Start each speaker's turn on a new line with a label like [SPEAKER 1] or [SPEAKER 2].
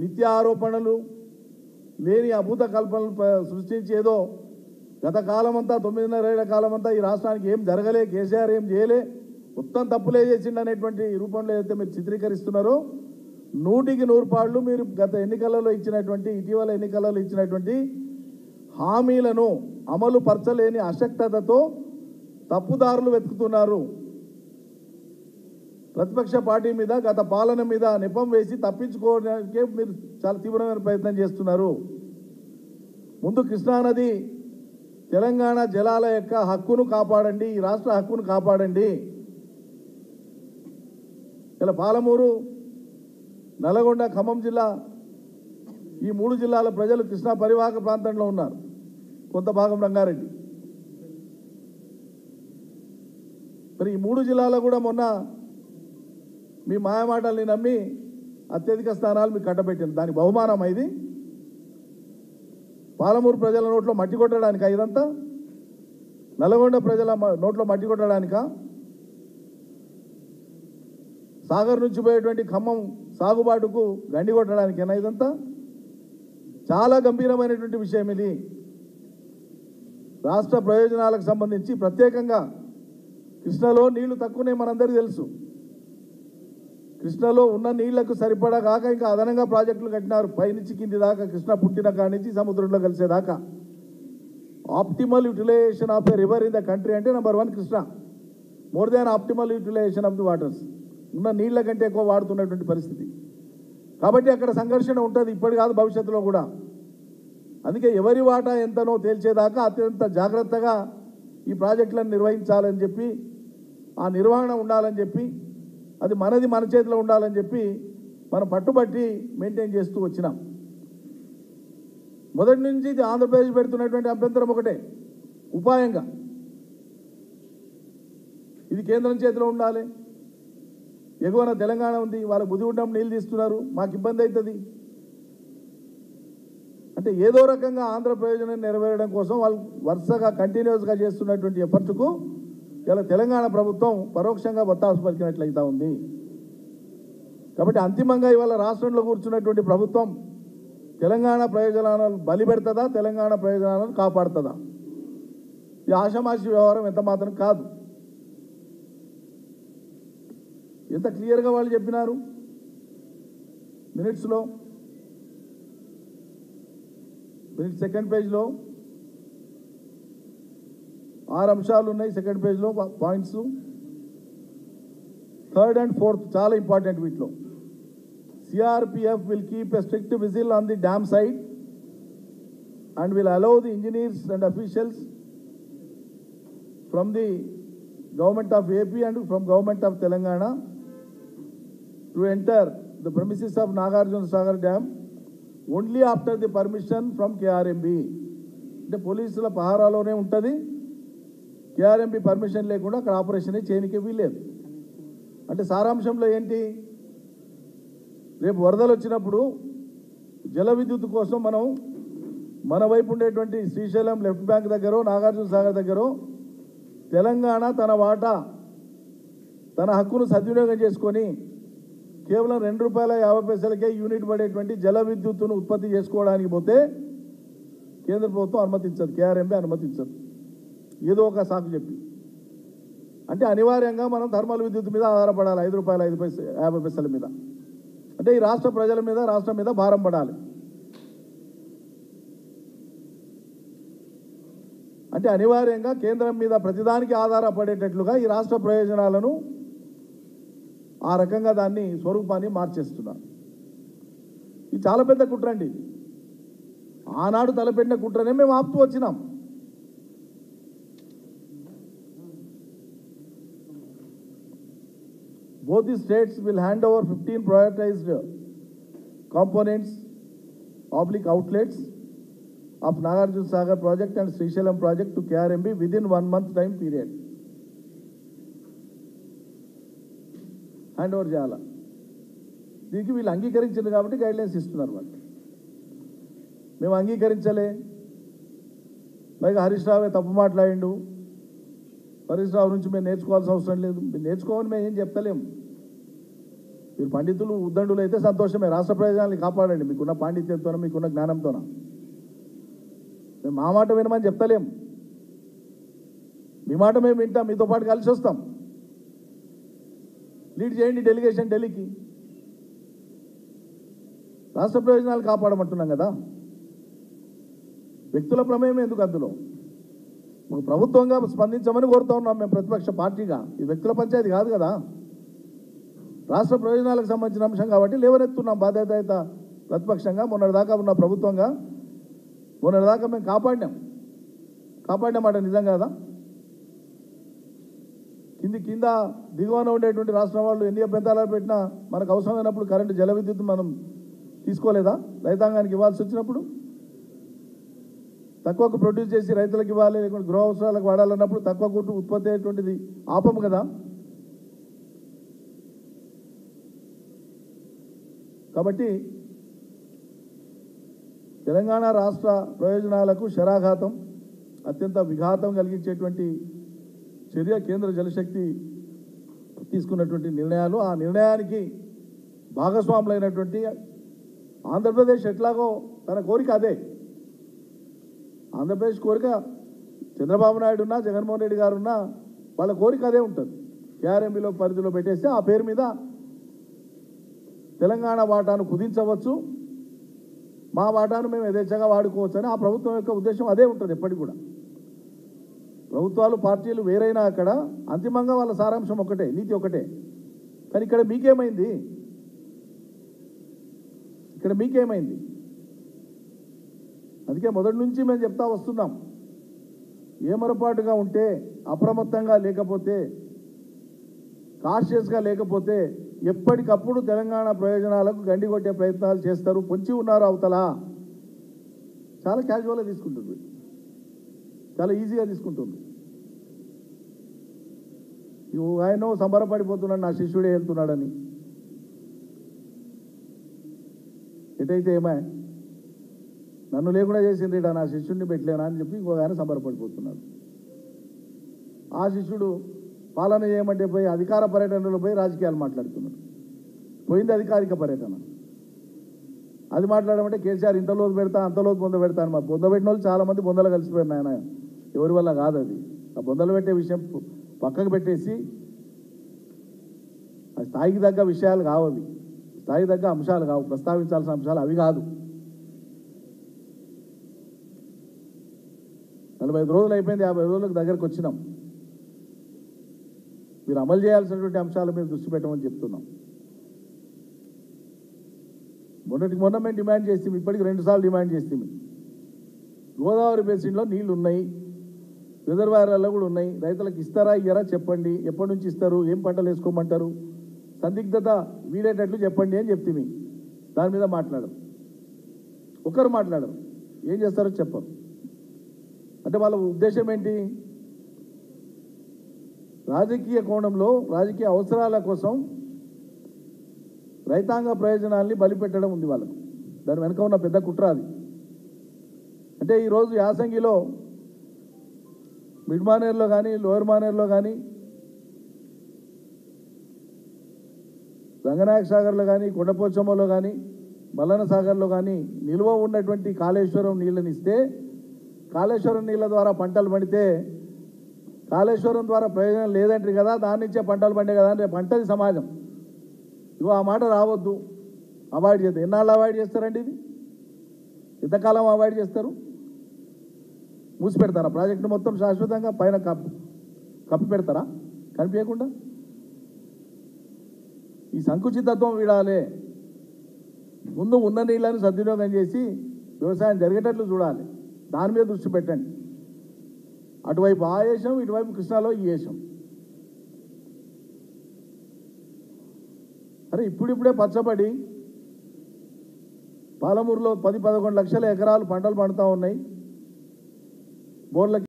[SPEAKER 1] నిత్య ఆరోపణలు లేని అభూత కల్పనలు ప- సృష్టించి ఏదో గత కాలమంతా తొమ్మిదిన్నర ఏళ్ల కాలమంతా ఈ రాష్ట్రానికి ఏం జరగలే కేసీఆర్ ఏం చేయలే మొత్తం తప్పులే చేసిండు అనేటువంటి రూపంలో ఏదైతే మీరు చిత్రీకరిస్తున్నారో నూటికి నూరు పాళ్ళు మీరు గత ఎన్నికలలో ఇచ్చినటువంటి ఇటీవల ఎన్నికలలో ఇచ్చినటువంటి హామీలను అమలు పరచలేని అశక్తతతో తప్పుదారులు వెతుకుతున్నారు ప్రతిపక్ష పార్టీ మీద గత పాలన మీద నెపం వేసి తప్పించుకోవడానికే మీరు చాలా తీవ్రమైన ప్రయత్నం చేస్తున్నారు ముందు కృష్ణానది తెలంగాణ జలాల యొక్క హక్కును కాపాడండి ఈ రాష్ట్ర హక్కును కాపాడండి ఇలా పాలమూరు నల్గొండ ఖమ్మం జిల్లా ఈ మూడు జిల్లాల ప్రజలు కృష్ణా పరివాహక ప్రాంతంలో ఉన్నారు కొంత భాగం రంగారెడ్డి మరి ఈ మూడు జిల్లాలో కూడా మొన్న మీ మాయమాటల్ని నమ్మి అత్యధిక స్థానాలు మీకు కట్టబెట్టింది దానికి బహుమానం ఇది పాలమూరు ప్రజల నోట్లో మట్టి కొట్టడానికా ఇదంతా నల్గొండ ప్రజల మ- నోట్లో మట్టి కొట్టడానికా సాగర్ నుంచి పోయేటువంటి ఖమ్మం సాగుబాటుకు గండి కొట్టడానికేనా ఇదంతా చాలా గంభీరమైనటువంటి విషయం ఇది రాష్ట్ర ప్రయోజనాలకు సంబంధించి ప్రత్యేకంగా కృష్ణలో నీళ్లు తక్కువనే మనందరికీ తెలుసు కృష్ణలో ఉన్న నీళ్లకు సరిపడా కాక ఇంకా అదనంగా ప్రాజెక్టులు కట్టినారు పైనుంచి కింది దాకా కృష్ణ పుట్టిన కాడి నుంచి సముద్రంలో కలిసేదాకా optimal utilisation of a river in the country అంటే number one Krishna more than optimal utilisation of the waters ఉన్న నీళ్ల కంటే ఎక్కువ వాడుతున్నటువంటి పరిస్థితి కాబట్టి అక్కడ సంఘర్షణ ఉంటుంది ఇప్పటి కాదు భవిష్యత్తులో కూడా అందుకే ఎవరి వాటా ఎంతనో తేల్చేదాకా అత్యంత జాగ్రత్తగా ఈ ప్రాజెక్టులను నిర్వహించాలని చెప్పి ఆ నిర్వహణ ఉండాలని చెప్పి అది మనది మన చేతిలో ఉండాలని చెప్పి మనం పట్టుబట్టి మెయింటైన్ చేస్తూ వచ్చినాం మొదటి నుంచి ఇది ఆంధ్రప్రదేశ్ పెడుతున్నటువంటి అభ్యంతరం ఒకటే ఉపాయంగా ఇది కేంద్రం చేతిలో ఉండాలి ఎగువన తెలంగాణ ఉంది వాళ్ళ బుద్ధి ఉండడం నీళ్ళు తీస్తున్నారు మాకు ఇబ్బంది అవుతుంది అంటే ఏదో రకంగా ఆంధ్ర ప్రయోజనం నెరవేరడం కోసం వాళ్ళు వరుసగా కంటిన్యూస్గా చేస్తున్నటువంటి ఎఫర్ట్కు ఇలా తెలంగాణ ప్రభుత్వం పరోక్షంగా బత్తాసు పలికినట్లయితా ఉంది కాబట్టి అంతిమంగా ఇవాళ రాష్ట్రంలో కూర్చున్నటువంటి ప్రభుత్వం తెలంగాణ ప్రయోజనాలను బలి పెడుతుందా తెలంగాణ ప్రయోజనాలను కాపాడుతుందా ఇది ఆషామాషి వ్యవహారం ఎంత మాత్రం కాదు ఎంత క్లియర్గా వాళ్ళు చెప్పినారు మినిట్స్లో మినిట్ సెకండ్ పేజ్లో ఆరు అంశాలు ఉన్నాయి సెకండ్ పేజ్లో పాయింట్స్ థర్డ్ అండ్ ఫోర్త్ చాలా ఇంపార్టెంట్ వీటిలో CRPF will keep a strict vigil on the dam side and will allow the engineers and officials from the government of AP and from government of Telangana to enter the premises of Nagarjuna Sagar dam only after the permission from KRMB అంటే పోలీసుల పహారాలోనే ఉంటుంది KRMB permission లేకుండా అక్కడ operation చేయనికి వీల్లేదు అంటే సారాంశంలో ఏంటి రేపు వరదలు వచ్చినప్పుడు జల విద్యుత్ కోసం మనం మన వైపు ఉండేటువంటి శ్రీశైలం లెఫ్ట్ బ్యాంక్ దగ్గర నాగార్జున సాగర్ దగ్గర తెలంగాణ తన వాటా తన హక్కును సద్వినియోగం చేసుకొని కేవలం రెండు రూపాయల యాభై పైసలకే యూనిట్ పడేటువంటి జల విద్యుత్తును ఉత్పత్తి చేసుకోవడానికి పోతే కేంద్ర ప్రభుత్వం అనుమతించదు కేఆర్ఎంబీ అనుమతించదు ఏదో ఒక సాకు చెప్పి అంటే అనివార్యంగా మనం థర్మల్ విద్యుత్ మీద ఆధారపడాలి ఐదు రూపాయల ఐదు పైస యాభై పైసల మీద అంటే ఈ రాష్ట్ర ప్రజల మీద రాష్ట్రం మీద భారం పడాలి అంటే అనివార్యంగా కేంద్రం మీద ప్రతిదానికి ఆధారపడేటట్లుగా ఈ రాష్ట్ర ప్రయోజనాలను ఆ రకంగా దాన్ని స్వరూపాన్ని మార్చేస్తున్నారు ఇది చాలా పెద్ద కుట్ర అండి ఇది ఆనాడు తలపెట్టిన కుట్రనే మేము ఆపుతూ వచ్చినాం both the states will hand over 15 prioritized components oblique outlets of Nagarjuna Sagar project and Srishalam project to KRMB within one month time period. Hand over చేయాల దీనికి వీళ్ళు అంగీకరించింది కాబట్టి గైడ్లైన్స్ ఇస్తున్నారు వాళ్ళు మేము అంగీకరించలే పైగా హరీష్ రావే తప్పు మాట్లాడిండు హరీష్ రావు నుంచి మేము నేర్చుకోవాల్సిన అవసరం లేదు మీరు నేర్చుకోమని మేము ఏం చెప్తలేము మీరు పండితులు ఉద్దండులు అయితే సంతోషమే రాష్ట్ర ప్రయోజనాన్ని కాపాడండి మీకున్న పాండిత్యంతోన మీకున్న జ్ఞానంతోన మేము మా మాట వినమని చెప్తలేం మీ మాట మేము వింటాం మీతో పాటు కలిసి వస్తాం లీడ్ చేయండి డెలిగేషన్ ఢిల్లీకి రాష్ట్ర ప్రయోజనాలు కాపాడమంటున్నాం కదా వ్యక్తుల ప్రమేయం ఎందుకు అందులో ఒక ప్రభుత్వంగా స్పందించమని కోరుతా ఉన్నాం మేము ప్రతిపక్ష పార్టీగా ఇది వ్యక్తుల పంచాయతీ కాదు కదా రాష్ట్ర ప్రయోజనాలకు సంబంధించిన అంశం కాబట్టి లేవనెత్తున్నాం బాధ్యతాయుత ప్రతిపక్షంగా మొన్నటిదాకా ఉన్న ప్రభుత్వంగా మొన్నటిదాకా మేము కాపాడినాం కాపాడినామాట నిజం కదా కింది కింద దిగువన ఉండేటువంటి రాష్ట్రం వాళ్ళు ఎన్ని అభ్యంతరాలు పెట్టినా మనకు అవసరమైనప్పుడు కరెంటు జల విద్యుత్ మనం తీసుకోలేదా రైతాంగానికి ఇవ్వాల్సి వచ్చినప్పుడు తక్కువకు ప్రొడ్యూస్ చేసి రైతులకు ఇవ్వాలి లేకుంటే గృహ అవసరాలకు వాడాలన్నప్పుడు తక్కువ కుట్టు ఉత్పత్తి అయ్యేటువంటిది ఆపము కదా కాబట్టి తెలంగాణ రాష్ట్ర ప్రయోజనాలకు శరాఘాతం అత్యంత విఘాతం కలిగించేటువంటి చర్య కేంద్ర జలశక్తి తీసుకున్నటువంటి నిర్ణయాలు ఆ నిర్ణయానికి భాగస్వాములైనటువంటి ఆంధ్రప్రదేశ్ ఎట్లాగో తన కోరిక అదే ఆంధ్రప్రదేశ్ కోరిక చంద్రబాబు నాయుడు ఉన్నా జగన్మోహన్ రెడ్డి గారు ఉన్నా వాళ్ళ కోరిక అదే ఉంటుంది కేఆర్ఎంబీలో పరిధిలో పెట్టేస్తే ఆ పేరు మీద తెలంగాణ వాటాను కుదించవచ్చు మా వాటాను మేము యథేచ్ఛగా వాడుకోవచ్చు అని ఆ ప్రభుత్వం యొక్క ఉద్దేశం అదే ఉంటుంది ఎప్పటికి కూడా ప్రభుత్వాలు పార్టీలు వేరైనా అక్కడ అంతిమంగా వాళ్ళ సారాంశం ఒకటే నీతి ఒకటే కానీ ఇక్కడ మీకేమైంది ఇక్కడ మీకేమైంది అందుకే మొదటి నుంచి మేము చెప్తా వస్తున్నాం ఏమరపాటుగా ఉంటే అప్రమత్తంగా లేకపోతే కాన్షియస్గా లేకపోతే ఎప్పటికప్పుడు తెలంగాణ ప్రయోజనాలకు గండి కొట్టే ప్రయత్నాలు చేస్తారు పొంచి ఉన్నారు అవతల చాలా క్యాజువల్గా తీసుకుంటుంది చాలా ఈజీగా తీసుకుంటుంది ఇగో ఆయన సంబరపడిపోతున్నాడు నా శిష్యుడే వెళ్తున్నాడని ఎటైతే ఏమా నన్ను లేకుండా చేసింది ఈడ నా శిష్యుడిని పెట్టలేనా అని చెప్పి ఇంకో ఆయన సంబరపడిపోతున్నాడు ఆ శిష్యుడు పాలన చేయమంటే పోయి అధికార పర్యటనలో పోయి రాజకీయాలు మాట్లాడుతున్నాడు పోయింది అధికారిక పర్యటన అది మాట్లాడమంటే కేసీఆర్ ఇంత లోతు పెడతా అంత లోతు బొంద పెడతా అని మా బొంద పెట్టిన వాళ్ళు చాలా మంది బొందలు కలిసిపోయారు ఆయన ఎవరి వల్ల కాదు అది ఆ బొందలు పెట్టే విషయం పక్కకు పెట్టేసి ఆ స్థాయికి తగ్గ విషయాలు కావు అవి స్థాయికి తగ్గ అంశాలు కావు ప్రస్తావించాల్సిన అంశాలు అవి కాదు నలభై ఐదు రోజులు అయిపోయింది యాభై రోజులకు దగ్గరకు వచ్చినాం మీరు అమలు చేయాల్సినటువంటి అంశాల మీద దృష్టి పెట్టమని చెప్తున్నాం మొన్నటికి మొన్న మేము డిమాండ్ చేస్తాం ఇప్పటికి రెండు సార్లు డిమాండ్ చేస్తాం గోదావరి బేసిన్లో నీళ్లు ఉన్నాయి రిజర్వాయర్లలో కూడా ఉన్నాయి రైతులకు ఇస్తారా ఇయ్యరా చెప్పండి ఎప్పటి నుంచి ఇస్తారు ఏం పంటలు వేసుకోమంటారు సందిగ్ధత వీడేటట్లు చెప్పండి అని చెప్తిమి దాని మీద మాట్లాడరు ఒకరు మాట్లాడరు ఏం చేస్తారో చెప్పరు అంటే వాళ్ళ ఉద్దేశం ఏంటి రాజకీయ కోణంలో రాజకీయ అవసరాల కోసం రైతాంగ ప్రయోజనాల్ని బలిపెట్టడం ఉంది వాళ్ళకు దాని వెనుక ఉన్న పెద్ద కుట్ర అది అంటే ఈరోజు యాసంగిలో మిడ్ మానేర్లో కానీ లోయర్ మానేర్లో కానీ రంగనాయక సాగర్లో కానీ కొండపోచమ్మలో కానీ మల్లన సాగర్లో కానీ నిల్వ ఉన్నటువంటి కాళేశ్వరం నీళ్ళని ఇస్తే కాళేశ్వరం నీళ్ళ ద్వారా పంటలు పండితే కాళేశ్వరం ద్వారా ప్రయోజనం లేదంటారు కదా దాని నుంచే పంటలు పండే కదా అంటే పంటది సమాజం ఇగో ఆ మాట రావద్దు అవాయిడ్ చేద్దాం ఎన్నాళ్ళు అవాయిడ్ చేస్తారండి ఇది ఎంతకాలం అవాయిడ్ చేస్తారు మూసి పెడతారా ప్రాజెక్టు మొత్తం శాశ్వతంగా పైన కప్పు కప్పి పెడతారా కనిపించకుండా ఈ సంకుచితత్వం వీడాలి ముందు ఉన్న నీళ్ళని సద్వినియోగం చేసి వ్యవసాయం జరిగేటట్లు చూడాలి దాని మీద దృష్టి పెట్టండి అటువైపు ఆ వేషం ఇటువైపు కృష్ణాలో ఈ వేషం అరే ఇప్పుడిప్పుడే పచ్చబడి పాలమూరులో పది పదకొండు లక్షల ఎకరాలు పంటలు పండుతూ ఉన్నాయి బోర్లకి